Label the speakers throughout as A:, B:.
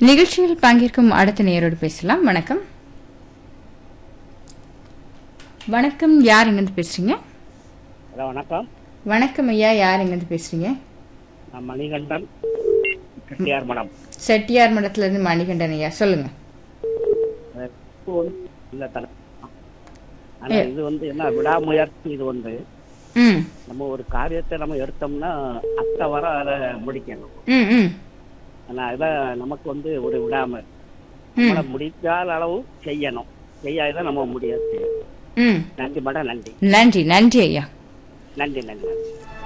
A: நிகழ்ச்சியில் பங்கேற்கும் அடுத்த நேரோடு பேசலாம் வணக்கம் வணக்கம் யார் எங்கிருந்து பேசுறீங்க
B: ஹலோ வணக்கம்
A: வணக்கம் ஐயா யார் எங்கிருந்து பேசுறீங்க
B: நான் மணிகண்டன் செட்டியார் மடம்
A: செட்டியார் மடத்துல இருந்து மணிகண்டன் ஐயா சொல்லுங்க
B: இப்போ வந்து இல்ல தலை ஆனா இது வந்து என்ன விடாமுயற்சி இது வந்து
A: ம்
B: நம்ம ஒரு காரியத்தை நம்ம எடுத்தோம்னா அத்தை வர அதை முடிக்கணும்
A: ம் ம்
B: ஆனா இதான் நமக்கு வந்து ஒரு விடாம நம்மள முடிக்காத அளவு செய்யணும் செய்யாதான் நம்ம முடியாது
A: ம்
B: நன்றி மேடம் நன்றி
A: நன்றி நன்றி ஐயா
B: நன்றி நன்றி நன்றி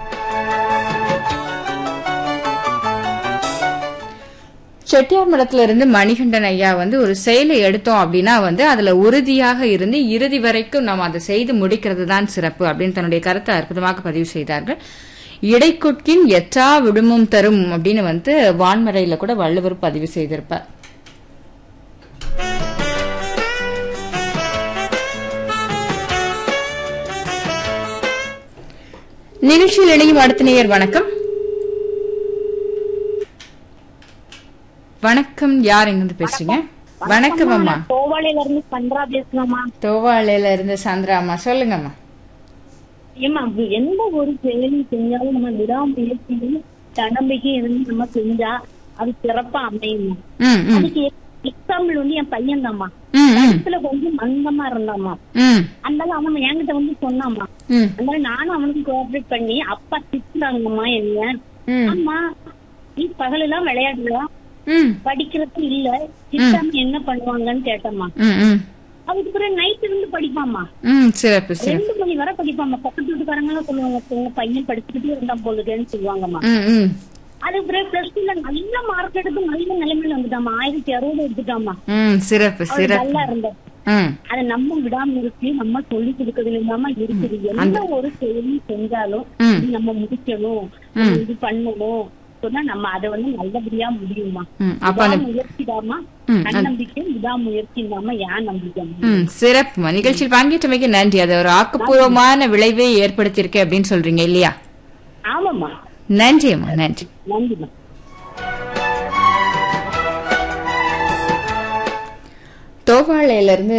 A: செட்டியார் மடத்துல இருந்து மணிகண்டன் ஐயா வந்து ஒரு செயலை எடுத்தோம் அப்படின்னா வந்து அதுல உறுதியாக இருந்து இறுதி வரைக்கும் நம்ம அதை செய்து முடிக்கிறது தான் சிறப்பு அப்படின்னு தன்னுடைய கருத்தை அற்புதமாக பதிவு செய்தார்கள் இடைக்குட்கின் எற்றா விடுமும் தரும் அப்படின்னு வந்து வான்மறையில கூட வள்ளுவர் பதிவு செய்திருப்பார் நிகழ்ச்சியில் இணையும் அடுத்த நேயர் வணக்கம் வணக்கம் யார் எங்கிருந்து பேசுறீங்க வணக்கம் அம்மா
C: கோவாலையில இருந்து பண்றா பேசுறோமா
A: தோவாளையில இருந்து சந்திரா அம்மா சொல்லுங்கம்மா
C: ஏமா எந்த ஒரு செயலி செஞ்சாலும் நம்ம விடாமுயற்சியும் தன்னம்பிக்கையும் இருந்து நம்ம செஞ்சா அது சிறப்பா அமையும்
A: ம் ம்
C: அதுக்கு எக்ஸாம்பிள் வந்து என் பையன் தாம்மா
A: ம் ம்
C: இதுல கொஞ்சம் மந்தமா இருந்தாமா
A: ம்
C: அதனால அவன் என்கிட்ட வந்து சொன்னாமா
A: ம்
C: அதனால நானும் அவனுக்கு கோஆபரேட் பண்ணி அப்பா திட்டுறாங்கம்மா என்ன
A: ம்
C: ஆமா நீ பகலெல்லாம் விளையாடலாம்
A: ம்
C: படிக்கிறது இல்ல திட்டாம என்ன பண்ணுவாங்கன்னு கேட்டம்மா
A: ம் ம்
C: அதுக்கு பிறகு நைட் இருந்து படிப்பாமா
A: ம் சிறப்பு சிறப்பு
C: ரெண்டு மணி வரை படிப்பாங்க பக்கத்து வீட்டுக்காரங்க சொல்லுவாங்க உங்க பையன் படிச்சுக்கிட்டே இருந்தா போலுதுன்னு சொல்லுவாங்கம்மா
A: ம் ம்
C: அதுக்கு பிறகு பிளஸ் டூல நல்ல மார்க் எடுத்து நல்ல நிலைமையில வந்துட்டாமா ஆயிரத்தி அறுபது எடுத்துட்டாமா
A: ம் சிறப்பு
C: அவன்
A: சிறப்பு
C: நல்லா இருந்த
A: ம்
C: அதை நம்ம விடாம இருக்கு நம்ம சொல்லி கொடுக்கறதுல இல்லாம இருக்குது எந்த ஒரு செயலும் செஞ்சாலும்
A: ம்.
C: இது நம்ம முடிக்கணும் இது பண்ணணும் சொன்னா நம்ம அதை வந்து நல்லபடியா முடியுமா
A: ம் அப்ப அந்த
C: முயற்சிதாமா
A: ம்,
C: தன்னம்பிக்கை விடாமுயற்சி இல்லாம ஏன் நம்பிக்கை
A: ம் சிறப்புமா நிகழ்ச்சியில் பங்கேற்றமைக்கு நன்றி அது ஒரு ஆக்கப்பூர்வமான விளைவை ஏற்படுத்தியிருக்கு அப்படின்னு சொல்றீங்க இல்லையா
C: ஆமாம்மா
A: நன்றி அம்மா நன்றி
C: நன்றிமா
A: தோவாளையில இருந்து